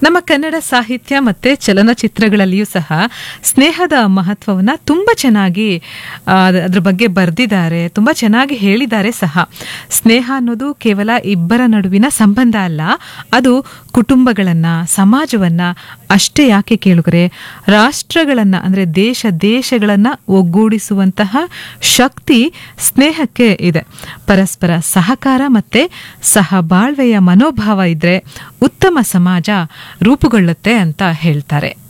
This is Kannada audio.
ನಮ್ಮ ಕನ್ನಡ ಸಾಹಿತ್ಯ ಮತ್ತೆ ಚಲನಚಿತ್ರಗಳಲ್ಲಿಯೂ ಸಹ ಸ್ನೇಹದ ಮಹತ್ವವನ್ನ ತುಂಬಾ ಚೆನ್ನಾಗಿ ಆ, ಅದ್- ಅದ್ರ ಬಗ್ಗೆ ಬರೆದಿದ್ದಾರೆ ತುಂಬಾ ಚೆನ್ನಾಗಿ ಹೇಳಿದ್ದಾರೆ ಸಹ ಸ್ನೇಹ ಅನ್ನೋದು ಕೇವಲ ಇಬ್ಬರ ನಡುವಿನ ಸಂಬಂಧ ಅಲ್ಲ ಅದು ಕುಟುಂಬಗಳನ್ನ ಸಮಾಜವನ್ನ ಅಷ್ಟೇ ಯಾಕೆ ಕೇಳುಗರೆ ರಾಷ್ಟ್ರಗಳನ್ನ ಅಂದ್ರೆ ದೇಶ ದೇಶಗಳನ್ನ ಒಗ್ಗೂಡಿಸುವಂತಹ ಶಕ್ತಿ ಸ್ನೇಹಕ್ಕೆ ಇದೆ ಪರಸ್ಪರ ಸಹಕಾರ ಮತ್ತೆ ಸಹಬಾಳ್ವೆಯ ಮನೋಭಾವ ಇದ್ರೆ ಉತ್ತಮ ಸಮಾಜ ರೂಪುಗೊಳ್ಳುತ್ತೆ ಅಂತ ಹೇಳ್ತಾರೆ